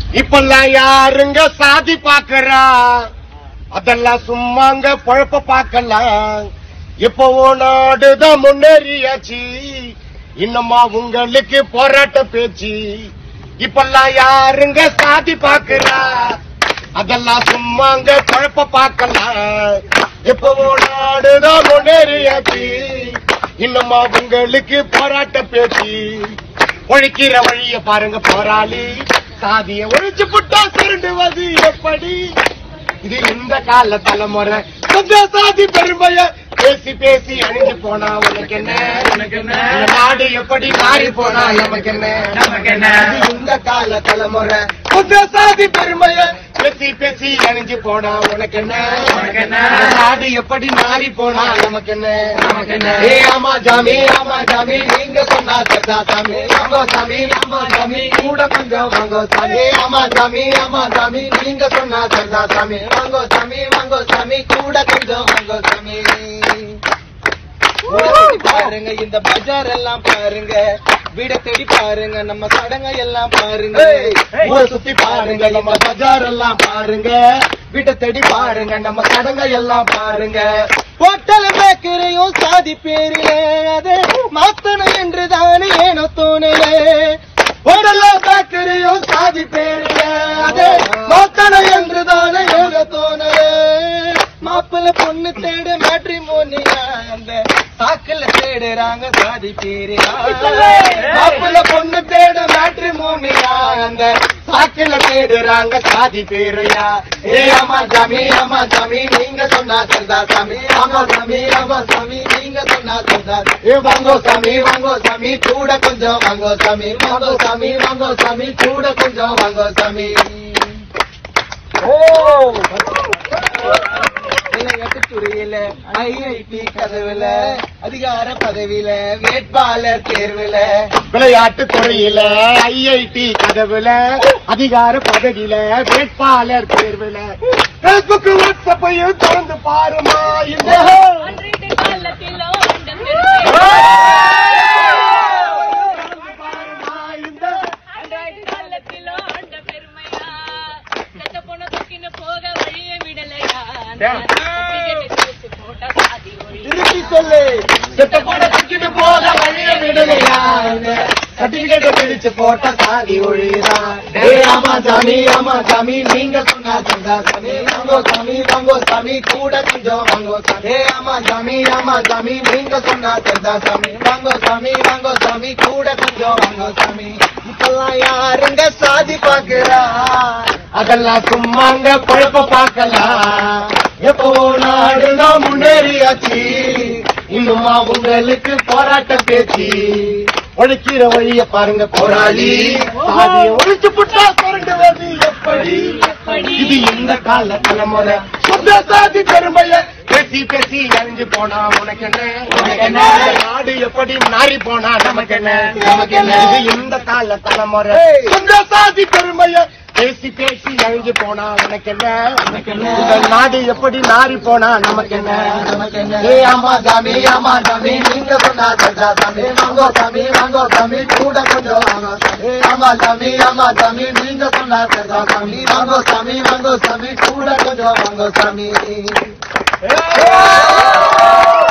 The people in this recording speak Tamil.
இப்பெல்லாம் யாருங்க சாதி பாக்குறா அதெல்லாம் சும்மாங்க பொழப்ப பார்க்கலாம் இப்பவோ நாடுதான் முன்னேறியாச்சு இன்னுமா உங்களுக்கு போராட்ட பேச்சு இப்பெல்லாம் யாருங்க சாதி பாக்குறா அதெல்லாம் சும்மாங்க குழப்ப பார்க்கலாம் எப்பவோ நாடுதான் முன்னேறியாச்சு இன்னுமா உங்களுக்கு போராட்ட பேச்சு ஒழிக்கிற வழிய பாருங்க போராளி சாதிய ஒழிச்சு புட்டா திருண்டுவது எப்படி இது இந்த கால தலைமுறை கொஞ்ச சாதி பெருமைய பேசி பேசி அழிஞ்சு போனா உனக்கு என்ன உனக்கு என்ன? இந்த நாடு எப்படி மாறி போனா நமக்கு என்ன நமக்கு என்ன? இது இந்த கால தலைமுறை கொஞ்ச சாதி பெருமைய பேசி பேசி அழிஞ்சு போனா உனக்கு என்ன உனக்கு என்ன? இந்த நாடு எப்படி மாறி போனா நமக்கு என்ன நமக்கு என்ன? ஏ ஆமா ஜாமி ஆமா ஜாமி நீங்க சொன்னா சதா சாமி ஆமா சாமி ஆமா சாமி கூட கொஞ்சம் வாங்கோ சாமி ஆமா சாமி ஆமா சாமி நீங்க சொன்னா சதா சாமி வாங்கோ சாமி வாங்கோ சாமி கூட கொஞ்சம் வாங்கோ சாமி ஊரை சுத்தி பாருங்க இந்த பஜார் எல்லாம் பாருங்க வீட தேடி பாருங்க நம்ம சடங்க எல்லாம் பாருங்க ஊரை சுத்தி பாருங்க நம்ம பஜார் எல்லாம் பாருங்க வீட்டை தேடி பாருங்க நம்ம சடங்க எல்லாம் பாருங்க ஹோட்டல் பேக்கரியும் சாதி பேரில அது மாத்தணும் என்று தானே ஏனோ தோணலே உடலாம் பேக்கரியும் சாதி பேருங்க அது மாத்தணும் என்று தானே ஏனோ தோணலே மாப்பிள்ள பொண்ணு தேடு மேட்ரிமோனியா அந்த சாக்குல தேடுறாங்க சாதி பேரியா மாப்பிள்ள பொண்ணு தேடு மேட்ரிமோனியா அந்த சாக்கில தேடுறாங்க சாதி பேரையா ஏ ஆமா சாமி ஆமா சாமி நீங்க சொன்னா சர்தா சாமி ஆமா சாமி ஆமா சாமி நீங்க சொன்னா சர்தா ஏ வாங்கோ சாமி வாங்கோ சாமி கூட கொஞ்சம் வாங்கோ சாமி வாங்கோ சாமி வாங்கோ சாமி கூட கொஞ்சம் வாங்கோ சாமி துறையில ஐஐடி கதவுல அதிகார பதவியில வேட்பாளர் தேர்வுல விளையாட்டு துறையில ஐஐடி கதவுல அதிகார பதவியில வேட்பாளர் தேர்வுல பேஸ்புக் வாட்ஸ்அப்பையும் திறந்து பாருமா இந்த அன்றைய காலத்திலோ அந்த பெருமை அன்றைய காலத்திலோ அந்த பெருமையா செத்த பொண்ண தூக்கின்னு போக வழிய விடலையா அந்த certificate கிழிச்சு போட்ட சாதி ஒழி திருப்பி சொல்லு செத்த போட தூக்கிட்டு போக வழிய விடலையா சர்டிபிகேட் பிரிச்சு போட்ட சாதி ஒழிதான் ஏய் ஆமா சாமி ஆமா சாமி நீங்க சொன்னா சந்தா சாமி வாங்கோ சாமி வாங்கோ சாமி கூட கொஞ்சம் வாங்கோ சாமி ஏய் ஆமா சாமி ஆமா சாமி நீங்க சொன்னா சந்தா சாமி வாங்கோ சாமி வாங்கோ சாமி கூட கொஞ்சம் வாங்கோ சாமி இப்பெல்லாம் யாருங்க சாதி பாக்குறா அதெல்லாம் சும்மாங்க குழப்ப பார்க்கலாம் எப்போ நாடுதான் முன்னேறியாச்சு இன்னுமா உங்களுக்கு போராட்ட பேச்சு உழைக்கிற வழிய பாருங்க போராளி சாதியை ஒழிச்சு புட்டா சுரண்டுவது எப்படி இது இந்த கால தலைமுறை சொந்த சாதி பெருமைய பேசி பேசி அழிஞ்சு போனா உனக்கு என்ன உனக்கு என்ன நாடு எப்படி மாறி போனா நமக்கு என்ன நமக்கு என்ன இது இந்த கால தலைமுறை சொந்த சாதி பெருமைய பேசி பேசி அழிஞ்சு போனா உனக்கு என்ன உனக்கு என்ன இந்த நாடு எப்படி மாறி போனா நமக்கு என்ன நமக்கு என்ன ஏ ஆமா சாமி ஆமா சாமி நீங்க சொன்னா சந்தா சாமி வாங்கோ சாமி வாங்கோ சாமி கூட கொஞ்சம் வாங்கோ சாமி ஆமா சாமி ஆமா சாமி நீங்க சொன்னா சந்தா சாமி வாங்கோ சாமி வாங்கோ சாமி கூட கொஞ்சம் வாங்கோ சாமி